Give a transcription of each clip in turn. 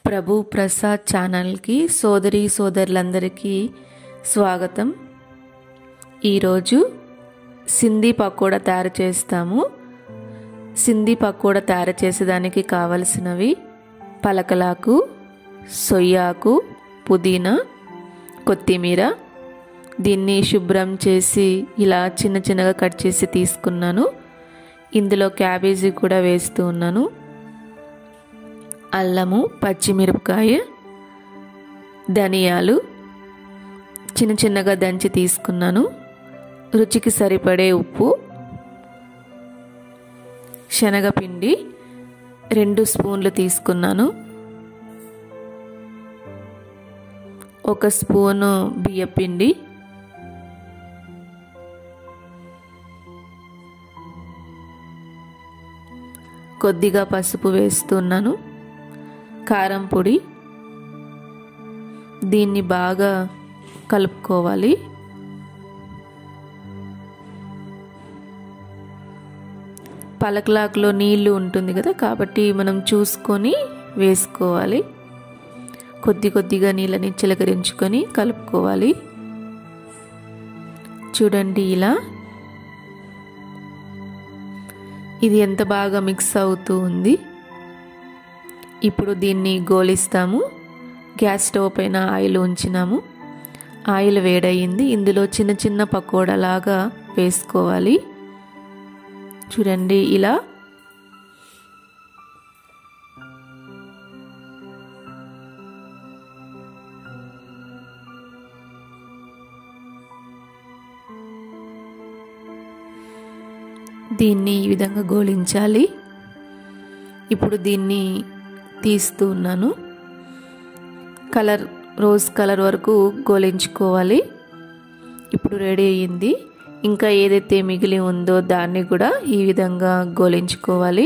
ప్రభు ప్రసాద్ ఛానల్కి సోదరి సోదరులందరికీ స్వాగతం ఈరోజు సింధీ పకోడా తయారు చేస్తాము సింధీ పకోడా తయారు చేసేదానికి కావలసినవి పలకలాకు సొయ్యాకు పుదీనా కొత్తిమీర దీన్ని శుభ్రం చేసి ఇలా చిన్న చిన్నగా కట్ చేసి తీసుకున్నాను ఇందులో క్యాబేజీ కూడా వేస్తూ ఉన్నాను అల్లము పచ్చిమిరపకాయ ధనియాలు చిన్న చిన్నగా దంచి తీసుకున్నాను రుచికి సరిపడే ఉప్పు శనగపిండి రెండు స్పూన్లు తీసుకున్నాను ఒక స్పూను బియ్యపిండి కొద్దిగా పసుపు వేస్తున్నాను కారం పొడి దీన్ని బాగా కలుపుకోవాలి పలకలాకులో నీళ్లు ఉంటుంది కదా కాబట్టి మనం చూసుకొని వేసుకోవాలి కొద్ది కొద్దిగా నీళ్ళని చిలకరించుకొని కలుపుకోవాలి చూడండి ఇలా ఇది ఎంత బాగా మిక్స్ అవుతూ ఉంది ఇప్పుడు దీన్ని గోలిస్తాము గ్యాస్ స్టవ్ పైన ఆయిల్ ఉంచినాము ఆయిల్ వేడయింది ఇందులో చిన్న చిన్న పకోడాలాగా వేసుకోవాలి చూడండి ఇలా దీన్ని ఈ విధంగా గోలించాలి ఇప్పుడు దీన్ని తీస్తూ ఉన్నాను కలర్ రోజ్ కలర్ వరకు గోలించుకోవాలి ఇప్పుడు రెడీ అయ్యింది ఇంకా ఏదైతే మిగిలి ఉందో దాన్ని కూడా ఈ విధంగా గోలించుకోవాలి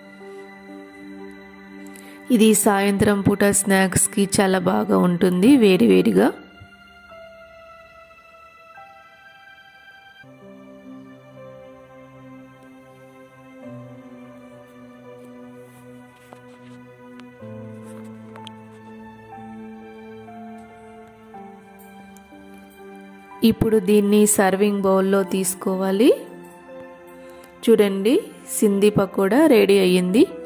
ఇది సాయంత్రం పూట స్నాక్స్కి చాలా బాగా ఉంటుంది వేడి వేడిగా ఇప్పుడు దీన్ని సర్వింగ్ బౌల్లో తీసుకోవాలి చూడండి సింధీ పకోడా రెడీ అయ్యింది